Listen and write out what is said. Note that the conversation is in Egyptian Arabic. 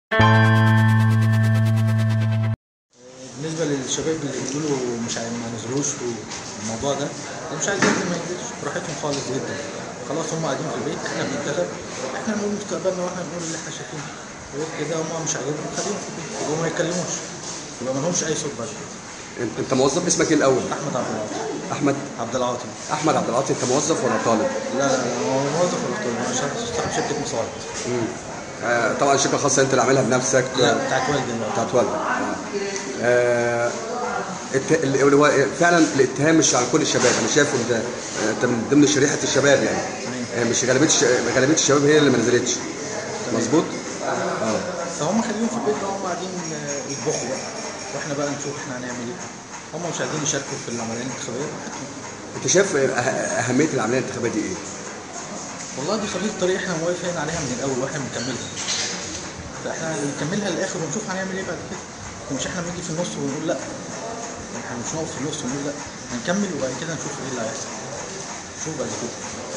بالنسبه للشباب اللي بيقولوا مش عايز ما نزلوش والموضوع ده اللي مش عايز ينزل ما ينزلش براحتهم خالص جدا خلاص هم قاعدين في البيت احنا بننتخب احنا نقول مستقبلنا واحنا نقول اللي احنا شايفينه غير كده هم مش عاجبهم خليهم في البيت يبقوا ما يتكلموش يبقى ما لهمش اي صوت بعد كده انت انت موظف اسمك ايه الاول احمد عبد العاطي احمد عبد العاطي احمد عبد العاطي انت موظف ولا طالب لا لا لا هو موظف ولا طالب انا شغال- صاحب شركه مصاري مم. آه طبعا شركه خاصه انت اللي عاملها بنفسك لا بتاعت والدي أنا. بتاعت والدك آه. آه الت- اللي هو فعلا الاتهام مش على كل الشباب انا شايف ان ده آه، انت من ضمن شريحه الشباب يعني آه، مش غالبيه الش- غالبيه الشباب هي اللي ما نزلتش مظبوط اه فهم خليهم في البيت بقى هم قاعدين آه، يطبخوا بقى واحنا بقى نشوف احنا هنعمل ايه هم مش عايزين يشاركوا في العمليه الانتخابيه انت شايف آه، أه- اهميه العمليه الانتخابيه دي ايه والله دي خريطة طريق احنا موافقين عليها من الاول واحنا بنكملها فاحنا نكملها للاخر ونشوف هنعمل ايه بعد كده لكن مش احنا بنيجي في النص ونقول لا احنا مش نقف في النص ونقول لا هنكمل وبعد كده نشوف ايه اللي هيحصل نشوف بعد كده